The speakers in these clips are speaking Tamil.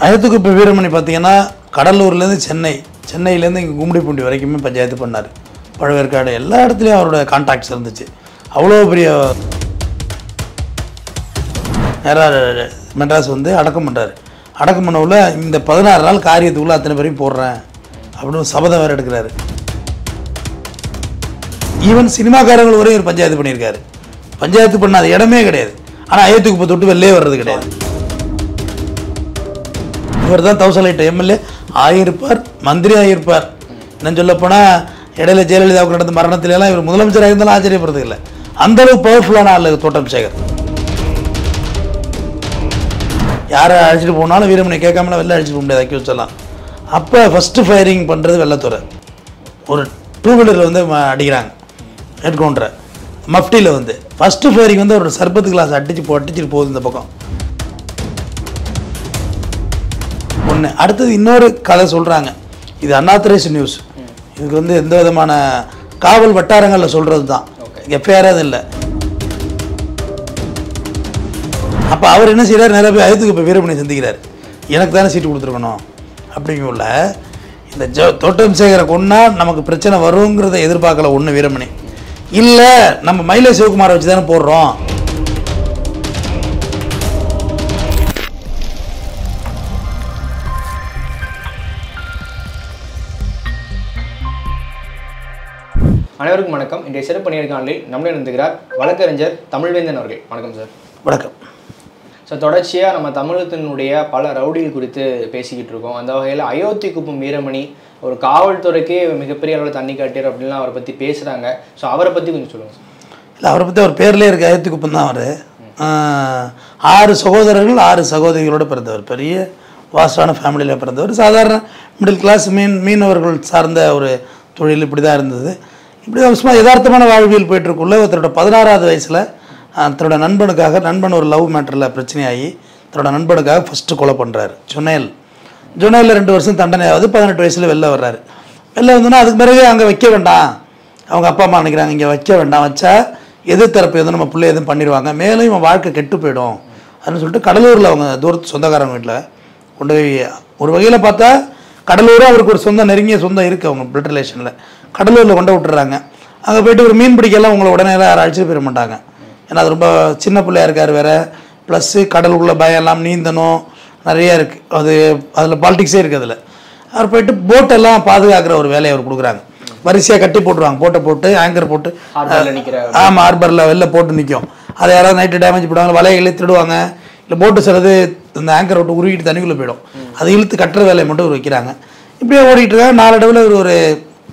அயத்துக்கு இப்போ வீரமணி பார்த்தீங்கன்னா கடலூர்லேருந்து சென்னை சென்னையிலேருந்து இங்கே கும்மிடிப்பூண்டி வரைக்குமே பஞ்சாயத்து பண்ணார் பழவேற்காடு எல்லா இடத்துலையும் அவரோட கான்டாக்ட்ஸ் இருந்துச்சு அவ்வளோ பெரிய நேராக மெட்ராஸ் வந்து அடக்கம் பண்ணுறாரு அடக்கம் பண்ணவுள்ள இந்த பதினாறு நாள் காரியத்துக்குள்ளே அத்தனை பேரையும் போடுறேன் அப்படின்னு சபதம் வேறு எடுக்கிறாரு ஈவன் சினிமாக்காரங்கள் ஒரே ஒரு பஞ்சாயத்து பண்ணியிருக்காரு பஞ்சாயத்து பண்ணாத இடமே கிடையாது ஆனால் அயோத்திக்கு இப்போ தொட்டு வெளிலே வர்றது கிடையாது இவர் தான் தௌசண்ட் எயிட் எம்எல்ஏ ஆகியிருப்பார் மந்திரி ஆகியிருப்பார் என்ன சொல்லப்போனால் இடையில ஜெயலலிதாவுக்கு நடந்த மரணத்துல எல்லாம் இவர் முதலமைச்சராக இருந்தாலும் ஆச்சரியப்படுறது இல்லை அந்த அளவுக்கு பவர்ஃபுல்லான ஆள் தோட்டம் சேகர் யாரை அழைச்சிட்டு போனாலும் வீரமணி கேட்காமலாம் வெளில அழைச்சிட்டு போக முடியாது அக்யூஸ் எல்லாம் அப்போ ஃபஸ்ட்டு ஃபயரிங் பண்ணுறது வெள்ளத்துறை ஒரு டூ வீலரில் வந்து ம- அடிக்கிறாங்க ஹெட் கவுண்டரை மஃப்டியில் வந்து ஃபஸ்ட்டு ஃபயரிங் வந்து ஒரு சர்பத்து கிளாஸ் அடிச்சு போ அடிச்சுட்டு போகுது இந்த பக்கம் ஒன்று அடுத்தது இன்னொரு கதை சொல்கிறாங்க இது அன்ஆத்தரைஸ் நியூஸ் இதுக்கு வந்து எந்த விதமான காவல் வட்டாரங்களில் சொல்கிறது தான் எஃப்ஐஆர் அது இல்லை அப்போ அவர் என்ன செய்கிறார் நிறைய போய் அயத்துக்கு இப்போ வீரமணி சந்திக்கிறார் எனக்கு தானே சீட்டு கொடுத்துருக்கணும் அப்படிங்குள்ள இந்த ஜோ தோட்டம் சேகரை கொன்னா நமக்கு பிரச்சனை வருங்கிறத எதிர்பார்க்கல ஒன்று வீரமணி இல்லை நம்ம மயிலை சிவகுமாரை வச்சு தானே போடுறோம் அனைவருக்கும் வணக்கம் இன்றைய சிறப்பு நேர்காணலில் நம்முடன் இருந்துகிறார் வழக்கறிஞர் தமிழ்வேந்தன் அவர்கள் வணக்கம் சார் வணக்கம் ஸோ தொடர்ச்சியாக நம்ம தமிழகத்தினுடைய பல ரவுடிகள் குறித்து பேசிக்கிட்டு இருக்கோம் அந்த வகையில் அயோத்தி குப்பம் வீரமணி ஒரு காவல்துறைக்கே மிகப்பெரிய அளவில் தண்ணி காட்டியர் அப்படின்லாம் அவரை பற்றி பேசுகிறாங்க ஸோ அவரை பற்றி கொஞ்சம் சொல்லுங்கள் சார் இல்லை அவரை பற்றி அவர் பேர்லேயே இருக்க அயத்து குப்பம் தான் அவர் ஆறு சகோதரர்கள் ஆறு சகோதரிகளோடு பிறந்தவர் பெரிய வாஸ்டான ஃபேமிலியில் பிறந்தவர் சாதாரண மிடில் கிளாஸ் மீன் மீனவர்கள் சார்ந்த ஒரு தொழில் இப்படி தான் இருந்தது இப்படி தான் சும்மா யதார்த்தமான வாழ்வியல் போயிட்டுருக்குள்ள ஒருத்தரோட பதினாறாவது வயசில் தன்னோட நண்பனுக்காக நண்பன் ஒரு லவ் மேட்டரில் பிரச்சனையாகி தன்னோட நண்பனுக்காக ஃபஸ்ட்டு கொலை பண்ணுறாரு ஜுனேல் ஜுனேலில் ரெண்டு வருஷம் தண்டனை ஆகுது பதினெட்டு வயசில் வெளில வர்றாரு வெளில வந்தோன்னா அதுக்கு பிறகு அங்கே வைக்க வேண்டாம் அவங்க அப்பா அம்மா நினைக்கிறாங்க இங்கே வைக்க வேண்டாம் வச்சா எதிர்த்தரப்பு எதுவும் நம்ம பிள்ளை எதுவும் பண்ணிடுவாங்க மேலும் இவன் வாழ்க்கை கெட்டு போயிடும் அப்படின்னு சொல்லிட்டு கடலூரில் அவங்க தூரத்து சொந்தக்காரங்க வீட்டில் கொண்டு போய் ஒரு வகையில் பார்த்தா கடலூரும் அவருக்கு ஒரு சொந்தம் நெருங்கிய சொந்தம் இருக்குது அவங்க பிளட் ரிலேஷனில் கடலூரில் கொண்டு விட்டுறாங்க அங்கே போயிட்டு ஒரு மீன் பிடிக்கலாம் உங்களை உடனே எல்லாம் யாரும் அழைச்சிட்டு போயிட மாட்டாங்க ஏன்னா அது ரொம்ப சின்ன பிள்ளையா இருக்கார் வேற ப்ளஸ்ஸு கடலுக்குள்ள பயம் எல்லாம் நீந்தணும் நிறைய இருக்குது அது அதில் பாலிடிக்ஸே இருக்குது அதில் அவர் போயிட்டு போட்டெல்லாம் பாதுகாக்கிற ஒரு வேலையை அவர் கொடுக்குறாங்க வரிசையாக கட்டி போட்டுருவாங்க போட்டை போட்டு ஆங்கர் போட்டு ஹார்பரில் நிற்கிற ஆமாம் ஹார்பரில் வெளில போட்டு நிற்கும் அதை யாராவது நைட்டு டேமேஜ் பண்ணுவாங்க வலையை இழுத்துடுவாங்க இல்லை போட்டு சிலது இந்த ஆங்கரை விட்டு உருகிட்டு தண்ணிக்குள்ளே போயிடும் அதை இழுத்து கட்டுற வேலையை மட்டும் இவர் வைக்கிறாங்க இப்படியே ஓடிட்டு இருக்காங்க நாளடைவில் இவர் ஒரு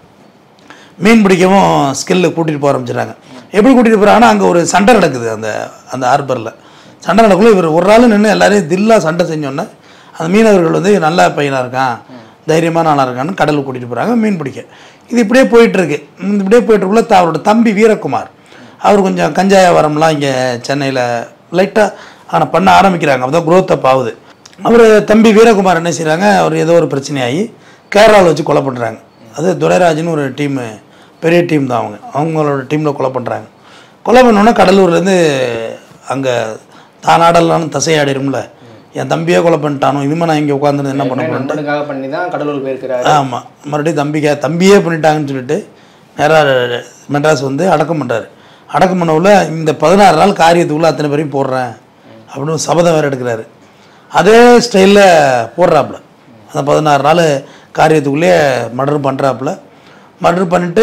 மீன் பிடிக்கவும் ஸ்கில்லு கூட்டிகிட்டு போக ஆரம்பிச்சிடுறாங்க எப்படி கூட்டிகிட்டு போகிறாங்கன்னா அங்கே ஒரு சண்டை நடக்குது அந்த அந்த ஹார்பரில் சண்டை நடக்குள்ள இவர் ஒரு ஆள் நின்று எல்லாரையும் தில்லாக சண்டை செஞ்சோன்னே அந்த மீனவர்கள் வந்து நல்ல பையனாக இருக்கான் தைரியமான ஆளாக இருக்கான்னு கடலுக்கு கூட்டிகிட்டு போகிறாங்க மீன் பிடிக்க இது இப்படியே போயிட்டுருக்கு இப்படியே போயிட்டுருக்குள்ள த- அவரோட தம்பி வீரகுமார் அவர் கொஞ்சம் கஞ்சா வியாபாரம்லாம் இங்கே சென்னையில் லைட்டாக ஆனால் பண்ண ஆரம்பிக்கிறாங்க அப்போ தான் growth up ஆகுது அவர் தம்பி வீரகுமார் என்ன செய்கிறாங்க அவர் ஏதோ ஒரு பிரச்சனையாகி கேரளாவில் வச்சு கொலை பண்ணுறாங்க அது துரைராஜ்னு ஒரு டீமு பெரிய டீம் தான் அவங்க அவங்களோட டீமில் கொலை பண்ணுறாங்க கொலை பண்ணோன்னே கடலூர்லேருந்து அங்கே தான் ஆடலான்னு தசையாடிரும்ல என் தம்பியே கொலை பண்ணிட்டானோ இனிமேல் நான் இங்கே உட்காந்துருந்து என்ன பண்ண போறேன் நண்பனுக்காக பண்ணி தான் கடலூர் போயிருக்கிறாரு ஆமாம் மறுபடியும் தம்பிக்கா தம்பியே பண்ணிட்டாங்கன்னு சொல்லிட்டு நேராக மெட்ராஸ் வந்து அடக்கம் பண்ணுறாரு அடக்கம் பண்ணவுள்ள இந்த பதினாறு நாள் காரியத்துக்குள்ளே அத்தனை பேரையும் போடுறேன் அப்படின்னு சபதம் வேறு எடுக்கிறாரு அதே ஸ்டைலில் போடுறாப்புல அந்த பதினாறு நாள் காரியத்துக்குள்ளேயே மர்டர் பண்ணுறாப்புல மர்டர் பண்ணிட்டு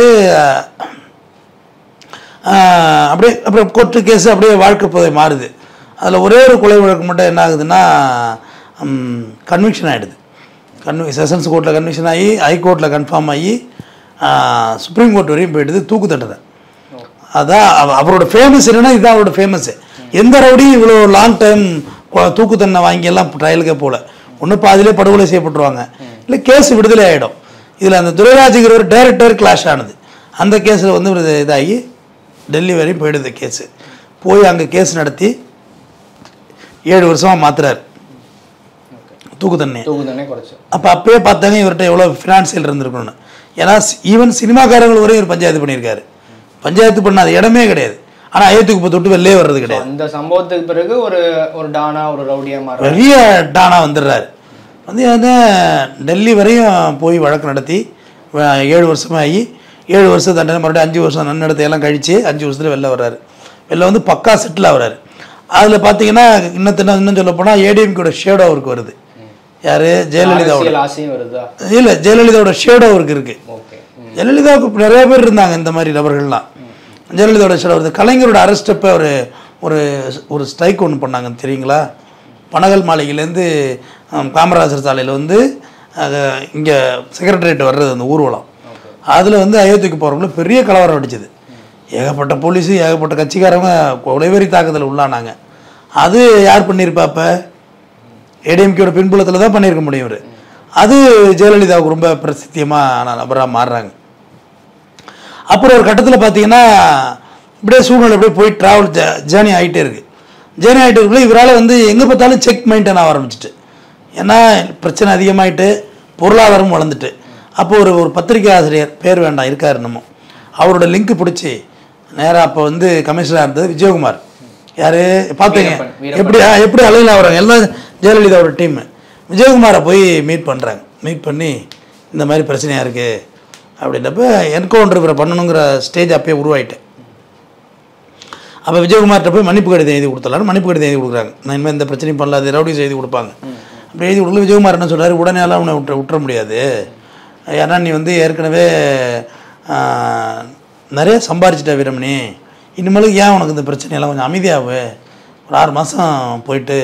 ஆஹ், அப்படியே அப்புறம் கோர்ட்டு கேஸ் அப்படியே வாழ்க்கை போதை மாறுது அதில் ஒரே ஒரு கொலை வழக்கு மட்டும் என்ன ஆகுதுன்னா கன்விக்ஷன் ஆகிடுது கன்வி செஷன்ஸ் கோர்ட்டில் கன்விக்ஷன் ஆகி ஹைகோர்ட்டில் கன்ஃபார்ம் ஆகி சுப்ரீம் கோர்ட் வரையும் போயிடுது தூக்கு தண்டனை அதான் அவ- அவரோட ஃபேமஸ் என்னன்னா இதுதான் அவரோட ஃபேமஸ் எந்த ரவுடியும் இவ்வளோ லாங் டைம் தூக்கு தண்டனை வாங்கி எல்லாம் ட்ரையலுக்கே போகல ஒன்று பாதியிலே படுகொலை செய்யப்பட்டுருவாங்க இல்லை கேஸ் விடுதலை ஆகிடும் இதில் அந்த துரைராஜுங்கிற ஒரு டைரக்டர் கிளாஷ் ஆனது அந்த கேஸில் வந்து ஒரு இதாகி டெல்லி வரையும் போயிடுது கேஸு போய் அங்கே கேஸ் நடத்தி ஏழு வருஷமாக மாத்துறாரு தூக்கு தண்டனை தூக்கு தண்டனை குறைச்சு அப்போ அப்பயே பார்த்தாங்க இவர்கிட்ட எவ்வளோ ஃபினான்சியல் இருந்திருக்கணும்னு ஏன்னா ஈவன் சினிமாக்காரங்கள் ஒரே ஒரு பஞ்சாயத்து பண்ணியிருக்காரு பஞ்சாயத்து பண்ணாத இடமே கிடையாது ஆனால் அயோத்திக்கு இப்போ தொட்டு வெளிலே வர்றது கிடையாது அந்த சம்பவத்துக்கு பிறகு ஒரு ஒரு டானா ஒரு ரவுடியா மாற பெரிய டானா வந்துடுறாரு வந்து என்ன டெல்லி வரையும் போய் வழக்கு நடத்தி வ- ஏழு வருஷமாகி ஏழு வருஷம் தண்டனை மறுபடியும் அஞ்சு வருஷம் நன்னடத்தை எல்லாம் கழித்து அஞ்சு வருஷத்தில் வெளில வர்றாரு வெளில வந்து பக்கா செட்டில் ஆகுறாரு அதில் பார்த்தீங்கன்னா இன்னத்தின இன்னும் சொல்ல போனால் ஏடிஎம்கோட ஷேடோ அவருக்கு வருது யார் ஜெயலலிதாவோட அரசியல் ஆசையும் வருதா இல்லை ஜெயலலிதாவோட ஷேடோ அவருக்கு இருக்குது ஓகே ஜெயலலிதாவுக்கு நிறைய பேர் இருந்தாங்க இந்த மாதிரி நபர்கள்லாம் ஜெயலலிதாவோட சில வருது கலைஞரோட அரெஸ்ட் அப்போ ஒரு ஒரு ஒரு ஸ்ட்ரைக் ஒன்று பண்ணாங்க தெரியுங்களா பனகல் மாளிகையிலேருந்து ஆம், காமராஜர் சாலையில் வந்து இங்கே செக்ரட்டரியேட் வர்றது அந்த ஊர்வலம் அதில் வந்து அயோத்திக்கு போகிறவங்களும் பெரிய கலவரம் அடிச்சது ஏகப்பட்ட போலீஸு ஏகப்பட்ட கட்சிக்காரங்க கொலைவெறி தாக்குதல் உள்ளானாங்க அது யார் பண்ணியிருப்பா அப்போ ஏடிஎம்கேயோட பின்புலத்தில் தான் பண்ணியிருக்க முடியும் இவர் அது ஜெயலலிதாவுக்கு ரொம்ப பிரசித்தியமான நபராக மாறுறாங்க அப்புறம் ஒரு கட்டத்தில் பார்த்தீங்கன்னா இப்படியே சூழ்நிலை அப்படியே போய் ட்ராவல் ஜேர்னி ஆகிட்டே இருக்கு ஜேர்னி ஆகிட்டு இருக்குள்ள இவரால் வந்து எங்கே பார்த்தாலும் செக் மெயின்டைன் ஆக ஆரம்பிச்சிட்டு ஏன்னா பிரச்சனை அதிகமாயிட்டு பொருளாதாரம் வளர்ந்துட்டு அப்போ ஒரு ஒரு பத்திரிகை ஆசிரியர் பேர் வேண்டாம் இருக்கார் என்னமோ அவரோட லிங்க் பிடிச்சி நேராக அப்போ வந்து கமிஷனராக இருந்தது விஜயகுமார் யார் பார்த்தீங்க வீரப்பன், வீரப்பன். எப்படி ஆ, எப்படி அலையில் ஆகுறாங்க எல்லாம் ஜெயலலிதாவோட டீம் விஜயகுமாரை போய் மீட் பண்ணுறாங்க மீட் பண்ணி இந்த மாதிரி பிரச்சனையாக இருக்குது அப்படின்றப்ப என்கவுண்டர் இவரை பண்ணணுங்கிற ஸ்டேஜ் அப்பயே உருவாயிட்டேன் அப்போ விஜயகுமார்கிட்ட போய் மன்னிப்பு கடிதம் எழுதி கொடுத்துடலான்னு மன்னிப்பு கடிதம் எழுதி கொடுக்குறாங்க நான் இனிமேல் இந்த பிரச்சனையும் பண்ணலாது ரவுடிஸ் எழுதி கொடுப்பாங்க அப்படி எழுதி கொடுக்கல விஜயகுமார் என்ன சொல்றாரு உடனே எல்லாம் உன்னை விட்டு விட்டுற முடியாது ஏன்னா நீ வந்து ஏற்கனவே ஆ, நிறைய சம்பாரிச்சிட்ட வீரமணி இனிமேலுக்கு ஏன் உனக்கு இந்த பிரச்சனையெல்லாம் கொஞ்சம் அமைதியாகு ஒரு ஆறு மாதம் போயிட்டு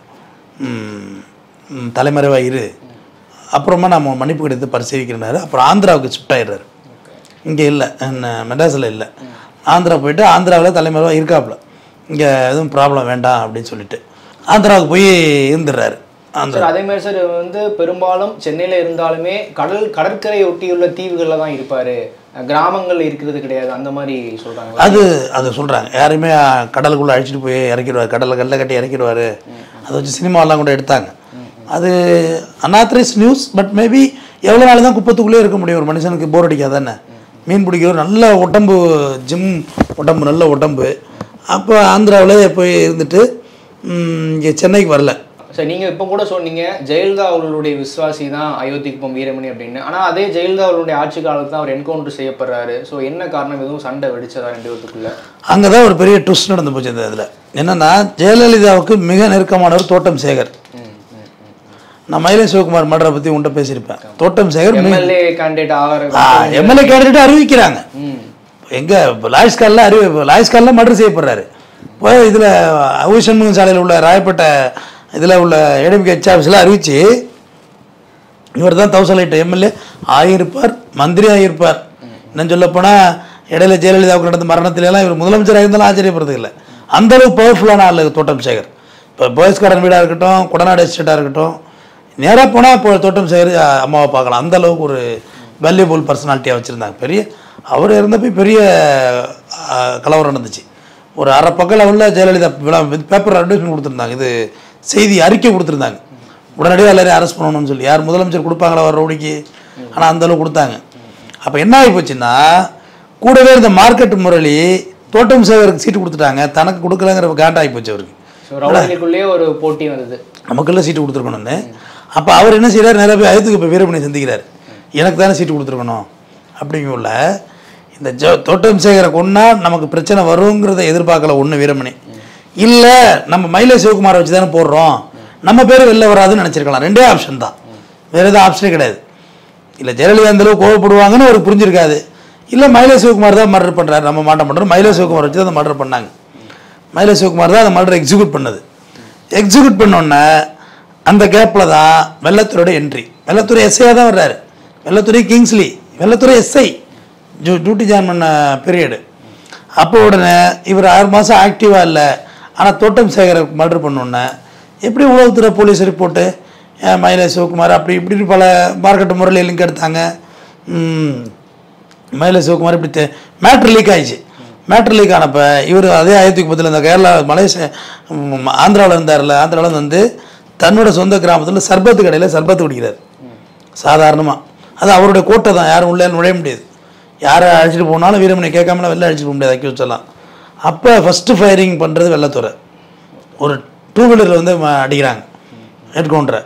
ம், ம், தலைமறைவா இரு அப்புறமா நம்ம மன்னிப்பு கடிதத்தை பரிசீலிக்கிறனாரு அப்புறம் ஆந்திராவுக்கு ஷிஃப்ட் ஆயிடுறாரு இங்கே இல்லை மெட்ராஸில் இல்லை ஆந்திரா போயிட்டு ஆந்திராவில் தலைமறைவாக இருக்காப்புல இங்கே எதுவும் ப்ராப்ளம் வேண்டாம் அப்படின்னு சொல்லிட்டு ஆந்திராவுக்கு போய் இருந்துடுறாரு ஆந்திரா சார் அதே மாதிரி சார் இவர் வந்து பெரும்பாலும் சென்னையில இருந்தாலுமே கடல் கடற்கரையை ஒட்டியுள்ள தீவுகள்ல தான் இருப்பாரு கிராமங்கள் இருக்கிறது கிடையாது அந்த மாதிரி சொல்றாங்க அது அது சொல்கிறாங்க யாரையுமே கடலுக்குள்ளே அழைச்சிட்டு போய் இறக்கிடுவார் கடலில் கல்லை கட்டி இறக்கிடுவார் அதை வச்சு சினிமாலாம் கூட எடுத்தாங்க அது அனாத்ரைஸ் நியூஸ் பட் மேபி எவ்வளோ நாள் தான் குப்பத்துக்குள்ளே இருக்க முடியும் ஒரு மனுஷனுக்கு போர் அடிக்காதானே மீன் பிடிக்கிற நல்ல உடம்பு ஜிம் உடம்பு நல்ல உடம்பு அப்போ ஆந்திராவில் போய் இருந்துட்டு இங்கே சென்னைக்கு வரல சார் நீங்க இப்ப கூட சொன்னீங்க ஜெயலலிதா அவர்களுடைய விசுவாசி தான் அயோத்திக்குப்பம் வீரமணி அப்படின்னு ஆனா அதே ஜெயலலிதா அவர்களுடைய ஆட்சி காலத்துல அவர் என்கவுண்டர் செய்யப்படுறாரு ஸோ என்ன காரணம் எதுவும் சண்டை வெடிச்சதா ரெண்டு பேத்துக்குள்ள அங்கே தான் ஒரு பெரிய ட்விஸ்ட் நடந்து போச்சு இந்த இதில் என்னென்னா ஜெயலலிதாவுக்கு மிக நெருக்கமானவர் தோட்டம் சேகர் நான் மயிலை சிவகுமார் மடரை பற்றி உன்ட்ட பேசியிருப்பேன் தோட்டம் சேகர் எம்எல்ஏ கேண்டிடேட் ஆகிற எம்எல்ஏ கேண்டிடேட் அறிவிக்கிறாங்க ம் எங்கே லாய்ஸ் காலில் அறிவி லாய்ஸ் காலில் மர்டர் செய்யப்படுறாரு போய் இதில் அவிசண்முகம் சாலையில் உள்ள ராயப்பேட்டை இதில் உள்ள ஏடிஎம்கே ஹெச் ஆஃபீஸில் அறிவிச்சு இவர் தான் தௌசண்ட் லைட் எம்எல்ஏ ஆகியிருப்பார் மந்திரி ஆகியிருப்பார் இன்னும் சொல்லப்போனால் இடையில ஜெயலலிதாவுக்கு நடந்த மரணத்துல எல்லாம் இவர் முதலமைச்சராக இருந்தாலும் ஆச்சரியப்படுறது இல்லை அந்த அளவுக்கு பவர்ஃபுல்லான ஆள் தோட்டம் சேகர் இப்போ போயஸ் கார்டன் வீடாக இருக்கட்டும் குடநாடு எஸ்டேட்டாக இருக்கட்டும் நேராக போனால் இப்போ தோட்டம் சேகர் அஹ், அம்மாவை பார்க்கலாம் அந்த அளவுக்கு ஒரு வேல்யூபிள் பர்சனாலிட்டியாக வச்சுருந்தாங்க பெரிய அவர் இருந்தப்போ பெரிய அஹ், கலவரம் நடந்துச்சு ஒரு அரை பக்கம் லெவலில் ஜெயலலிதா பேப்பர் அட்வர்டைஸ்மெண்ட் கொடுத்துருந்தாங்க இது செய்தி அறிக்கை கொடுத்துருந்தாங்க உடனடியாக எல்லாரையும் அரெஸ்ட் பண்ணணும்னு சொல்லி யார் முதலமைச்சர் கொடுப்பாங்களா வர ரவுடிக்கு ஆனால் அந்த அளவுக்கு கொடுத்தாங்க அப்போ என்ன ஆகி போச்சுன்னா கூடவே இருந்த மார்க்கெட் முரளி தோட்டம் சேகருக்கு சீட்டு கொடுத்துட்டாங்க தனக்கு கொடுக்கலங்கிற காண்டாகி போச்சு அவருக்கு ஸோ ரவுடிகளுக்குள்ளேயே ஒரு போட்டி வந்தது நமக்கெல்லாம் சீட்டு கொடுத்துருக்கணும்னு அப்போ அவர் என்ன செய்கிறார் நிறைய பேர் அயத்துக்கு இப்போ வீரமணி சந்திக்கிறார் எனக்கு தானே சீட்டு கொடுத்துருக்கணும் அப்படிங்குள்ள இந்த ஜோ தோட்டம் சேகரை கொன்னா நமக்கு பிரச்சனை வருங்கிறத எதிர்பார்க்கல ஒன்று வீரமணி இல்லை நம்ம மயிலை சிவகுமாரை வச்சு தானே போடுறோம் நம்ம பேர் வெளில வராதுன்னு நினச்சிருக்கலாம் ரெண்டே ஆப்ஷன் தான் வேறு எதுவும் ஆப்ஷனே கிடையாது இல்லை ஜெயலலிதா அந்த அளவுக்கு கோவப்படுவாங்கன்னு அவருக்கு புரிஞ்சிருக்காது இல்லை மயிலை சிவகுமார் தான் மர்டர் பண்ணுறாரு நம்ம மாட்ட பண்ணுறோம் மயிலை சிவகுமார் வச்சு தான் அந்த மர்டர் பண்ணாங்க மயிலை சிவகுமார் தான் அந்த மர்டர் எக்ஸிக்யூட் பண்ணது எக்ஸிக்யூட் பண்ணோன்னே அந்த கேப்பில் தான் வெள்ளத்துறையோட என்ட்ரி வெள்ளத்துறை எஸ்ஐயாக தான் வர்றாரு வெள்ளத்துறை கிங்ஸ்லி வெள்ளத்துறை எஸ்ஐ ஜூ டியூட்டி ஜாயின் பண்ண பீரியடு அப்போ உடனே இவர் ஆறு மாதம் ஆக்டிவாக இல்லை ஆனால் தோட்டம் சேகரை மர்டர் பண்ணோன்னே எப்படி உளவுத்துறை போலீஸ் ரிப்போர்ட்டு மயிலை சிவகுமார் அப்படி இப்படி பல மார்க்கெட்டு முறையில் லிங்க் எடுத்தாங்க ம், மயிலை சிவகுமார் இப்படி மேட்ரு லீக் ஆயிடுச்சு மேட்ரு லீக் ஆனப்ப இவர் அதே ஆயிரத்தி பத்தில் இந்த கேரளா மலேசியா ஆந்திராவில் இருந்தார்ல ஆந்திராவில் வந்து தன்னோட சொந்த கிராமத்தில் சர்பத்து கடையில் சர்பத்து குடிக்கிறார் சாதாரணமாக அது அவருடைய கோட்டை தான் யாரும் உள்ளே நுழைய முடியாது யாரை அழைச்சிட்டு போனாலும் வீரமணி கேட்காமலாம் வெளில அழைச்சிட்டு போக முடியாது அக்கி வச்சலாம் அப்போ ஃபஸ்ட்டு ஃபயரிங் பண்ணுறது வெள்ளத்துறை ஒரு டூ வீலரில் வந்து ம- அடிக்கிறாங்க ஹெட் கவுண்டரை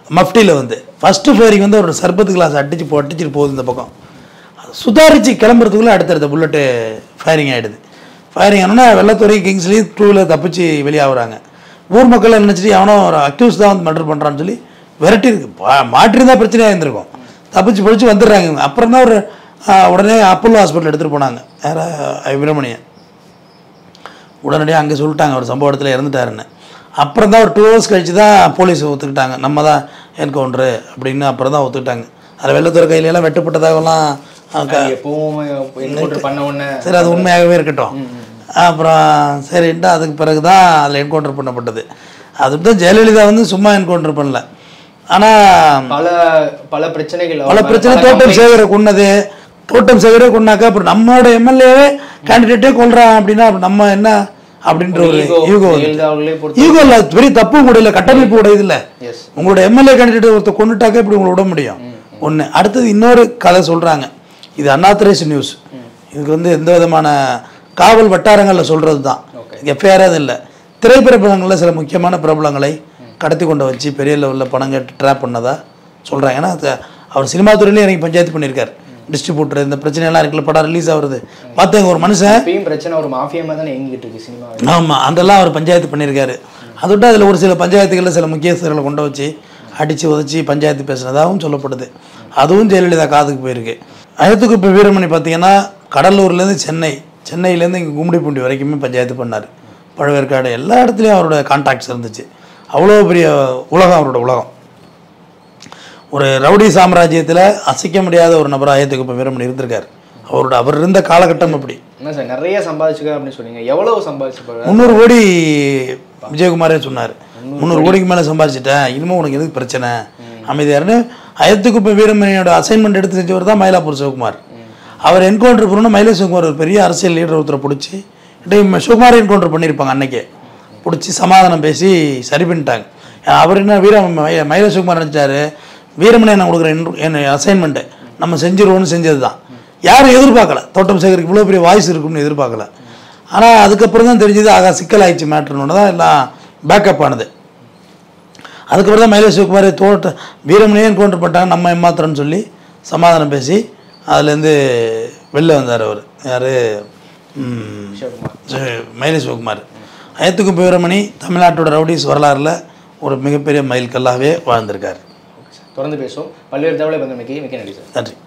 மஃப்டியில் வந்து ஃபஸ்ட்டு ஃபேரிங் வந்து ஒரு சர்பத்து கிளாஸ் அடிச்சு போ அடிச்சுட்டு போகுது இந்த பக்கம் சுதாரிச்சு கிளம்புறதுக்குள்ளே அடுத்தடுத்த புல்லட்டு ஃபயரிங் ஆகிடுது ஃபயரிங் ஆனோன்னா வெள்ளத்துறை கிங்ஸ்லேயும் டூ வீலர் தப்பிச்சு வெளியாகுறாங்க ஊர் மக்கள் நினச்சிட்டு அவனும் ஒரு அக்யூஸ் தான் வந்து மர்டர் பண்ணுறான்னு சொல்லி விரட்டி இருக்கு பா- மாட்டிருந்தா பிரச்சனையாக இருந்திருக்கும் தப்பிச்சு பிடிச்சி வந்துடுறாங்க இவங்க. அப்புறம் தான் ஒரு ஆ, உடனே அப்போலோ ஹாஸ்பிட்டல் எடுத்துகிட்டு போனாங்க யாரா வீரமணியை உடனடியாக அங்கே சொல்லிட்டாங்க ஒரு சம்பவ இடத்துல இறந்துட்டாருன்னு அப்புறம் தான் ஒரு டூ ஹவர்ஸ் கழிச்சு தான் போலீஸ் ஒத்துக்கிட்டாங்க நம்ம தான் என்கவுண்டரு அப்படின்னு அப்புறம் தான் ஒத்துக்கிட்டாங்க அதில் வெள்ளத்துறை கையிலெல்லாம் வெட்டப்பட்டதாகலாம் ஆ, க- அது எப்பவும் என்கவுண்டர் பண்ண உடனே சரி அது உண்மையாகவே இருக்கட்டும் அப்புறம் சரின்ட்டு அதுக்கு பிறகு தான் அதில் என்கவுண்டர் பண்ணப்பட்டது அதுக்கு தான் ஜெயலலிதா வந்து சும்மா என்கவுண்டர் பண்ணல ஆனால் பல பல பிரச்சனைகள் பல அவர் பிரச்சனை பல தோட்டம் complaints- சேகரை கொன்னது தோட்டம் சேகரே கொண்டாக்கா அப்புறம் நம்மளோட எம்எல்ஏவே கேண்டிடேட்டே கொள்றான் அப்படின்னா அப்ப நம்ம என்ன அப்படின்ற ஒரு ego, ஈகோ ஜெயலலிதா அவர்களே பொறுத்த ஈகோ இல்லை பெரிய தப்பு கூட இல்லை கட்டமைப்பு கூட இல்லை எஸ் உங்களோட எம்எல்ஏ கேண்டிடேட் ஒருத்தர் கொண்டுட்டாக்க இப்படி உங்களை விட முடியும் ஒன்று அடுத்தது இன்னொரு கதை சொல்கிறாங்க இது அன்னாத்தரைஸ் நியூஸ் இதுக்கு வந்து எந்த விதமான காவல் வட்டாரங்களில் சொல்கிறது தான் Okay. எஃப்ஐஆர் அது இல்லை திரைப்பிரபலங்களில் சில முக்கியமான பிரபலங்களை கடத்தி கொண்டு வச்சு பெரிய லெவலில் பணம் கேட்டு ட்ராப் பண்ணதா சொல்கிறாங்க ஏன்னா அது அவர் சினிமா துறையிலேயே எனக்கு பஞ்சாயத்து பண்ணியிருக்காரு டிஸ்ட்ரிபியூட்டர் இந்த பிரச்சனையெல்லாம் இருக்குல்ல படம் ரிலீஸ் ஆகுறது பார்த்தாங்க ஒரு மனுஷன் இப்பயும் பிரச்சனை ஒரு மாஃபியமா தானே இயங்கிட்டு இருக்கு சினிமா ஆமாம் அதெல்லாம் அவர் பஞ்சாயத்து பண்ணியிருக்காரு அதை விட்டு அதில் ஒரு சில பஞ்சாயத்துகளில் சில முக்கியஸ்தர்களை கொண்டு வச்சு அடித்து உதச்சி பஞ்சாயத்து பேசுனதாகவும் சொல்லப்படுது அதுவும் ஜெயலலிதா காதுக்கு போயிருக்கு அயத்துக்கு இப்போ வீரமணி பார்த்தீங்கன்னா கடலூர்லேருந்து சென்னை சென்னையிலேருந்து இங்கே கும்மிடிப்பூண்டி வரைக்குமே பஞ்சாயத்து பண்ணார் பழவேற்காடு எல்லா இடத்துலையும் அவரோட கான்டாக்ட்ஸ் இருந்துச்சு அவ்வளோ பெரிய உலகம் அவரோட உலகம் ஒரு ரவுடி சாம்ராஜ்யத்தில் அசைக்க முடியாத ஒரு நபர் ஆயத்துக்கு இப்போ வீரமணி இருந்திருக்கார் அவரோட அவர் இருந்த காலகட்டம் அப்படி என்ன சார் நிறைய சம்பாதிச்சுக்க அப்படின்னு சொன்னீங்க எவ்வளவு சம்பாதிச்சு முந்நூறு கோடி விஜயகுமாரே சொன்னார் முந்நூறு கோடிக்கு மேலே சம்பாதிச்சிட்டேன் இனிமேல் உனக்கு எதுக்கு பிரச்சனை அமைதியாருன்னு அயத்துக்குப்ப வீரமணியோட அசைன்மெண்ட் எடுத்து செஞ்சவர் தான் மயிலாப்பூர் சிவகுமார் அவர் என்கவுண்டர் பண்ணணும் மயிலை சிவகுமார் ஒரு பெரிய அரசியல் லீடர் ஒருத்தரை பிடிச்சி இன்றைக்கு சிவகுமார் என்கவுண்டர் பண்ணியிருப்பாங்க அன்னைக்கே பிடிச்சி சமாதானம் பேசி சரி பண்ணிட்டாங்க அவர் என்ன வீர மய- மயிலை சிவகுமார் நினச்சாரு வீரமணி என்ன கொடுக்குற என் அசைன்மெண்ட்டு நம்ம செஞ்சிருவோம்னு செஞ்சது தான் யாரும் எதிர்பார்க்கல தோட்டம் சேகருக்கு இவ்வளோ பெரிய வாய்ஸ் இருக்கும்னு எதிர்பார்க்கல ஆனால் அதுக்கப்புறம் தான் தெரிஞ்சது ஆகா சிக்கலாயிடுச்சு மேட்ருன்னு தான் எல்லாம் பேக்கப் ஆனது அதுக்கப்புறம் தான் மயிலை சிவகுமார் தோட்ட வீரமணியே என்கவுண்டர் பண்ணிட்டாங்க நம்ம ஏமாத்துறோன்னு சொல்லி சமாதானம் பேசி அதுலேருந்து வெளில வந்தார் அவர் யார் சிவகுமார் மயிலை சிவகுமார் அயத்துக்கு வீரமணி தமிழ்நாட்டோட ரவுடிஸ் வரலாறுல ஒரு மிகப்பெரிய மைல்கல்லாகவே வாழ்ந்திருக்கார் ஓகே சார் தொடர்ந்து பேசுவோம் பல்வேறு தகவலை பந்தமைக்கு மிக்க நன்றி சார் நன்றி